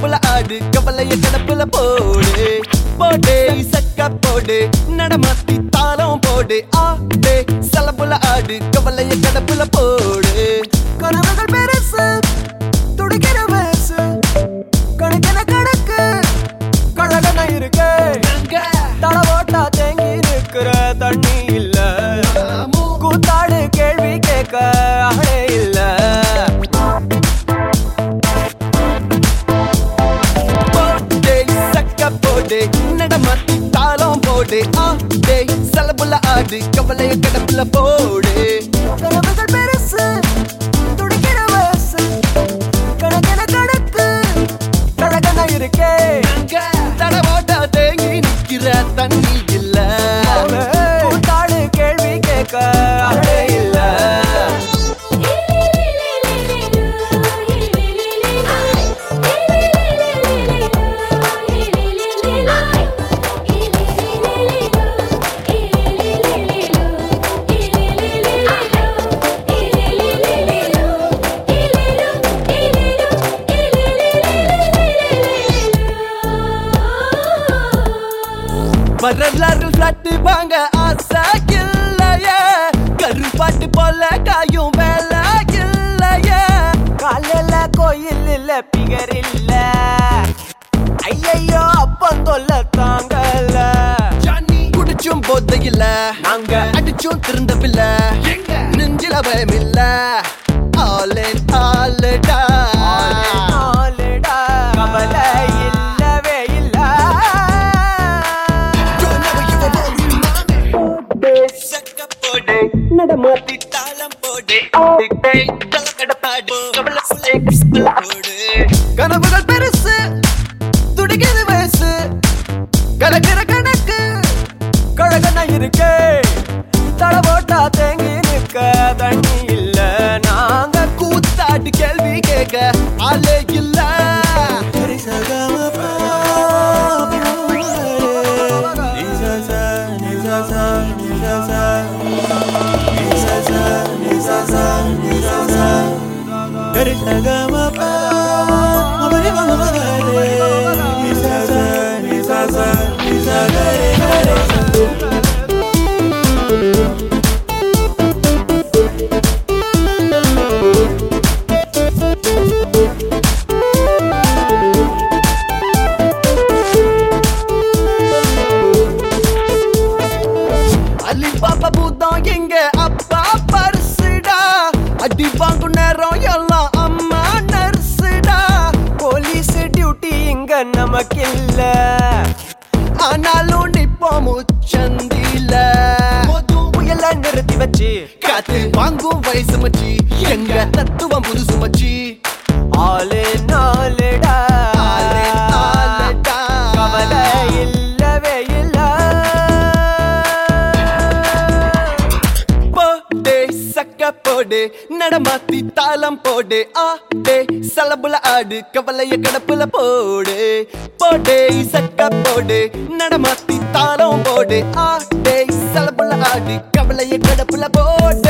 சலபுல ஆடு கவலைய கடப்புல போடு போடு சக்க போடு நடமாத்தி தாளம் போடு ஆடு சலபுல ஆடு கவலைய கடப்புல போடு கனவுகள் பெருசு துடிக்கிற வயசு கணக்கின கணக்கு கழகன இருக்கு தட ஓட்டா தேங்கி இருக்கிற தண்ணி இல்ல கூத்தாடு கேள்வி கேட்க ஆளே இல்ல போடு சக்க போடு நடமாத்தி தாளம் போடு ஆடு சலபுல ஆடு கவலைய கடப்புல போடு கனவுகள் பெருசு துடிக்கிற வயசு கணக்கின கணக்கு கழகன இருக்கே தடவாட்டா தேங்கி நிக்கிற தண்ணி இல்ல கூத்தாடு கேள்வி கேட்க ஆளே இல்ல வரலாறு பிளாட்டு வாங்க ஆசை இல்லையே கருப்பாட்டு போல காயும் வேலை இல்லையே காலையில கோயில் இல்ல பிகர் இல்ல ஐயையோ அப்பன் தொல்ல தாங்கல ஜானி குடிச்சும் போத இல்ல நாங்க அடிச்சும் திருந்தவில்ல நெஞ்சில பயம் இல்ல ஆலேன் ஆளுடா நாளுடா கவலை இல்லவே இல்ல சக்க போடு நடமாத்தி தாளம் போடு கலக்கட பாடு கவலை போடு கனவுகள் பெருசு துடிக்கிறது வயசு கலக்கிற கணக்கு கழகன இருக்கே தட போட்டா தேங்கி நிற்க தண்ணி இல்ல நாங்க கூத்தாட்டு கேள்வி கேட்க ஆளே இல்ல அலி பாப்பா பூதம் எங்க அப்பா பரிசுடா அடி வாங்கும் நேரம் எல்லாம் அம்மா நர்சுடா போலீஸ் டியூட்டி இங்க நமக்கில்ல ஆனாலும் நிப்போம் முச்சந்தில புயல நிறுத்தி வச்சு காத்து வாங்கும் வயசு மச்சி எங்க தத்துவம் புதுசு மச்சி ஆளு நாளுடா ஆளே ஆளுடா. கவலை இல்லவே இல்ல போடு சக்க போடு நடமாத்தி தாளம் போடு ஆடு சலபுல ஆடு கவலைய கடப்புல போடு போடு சக்க போடு நடமாத்தி தாளம் போடு ஆடு சலபுல ஆடு கவலைய கடப்புல போடு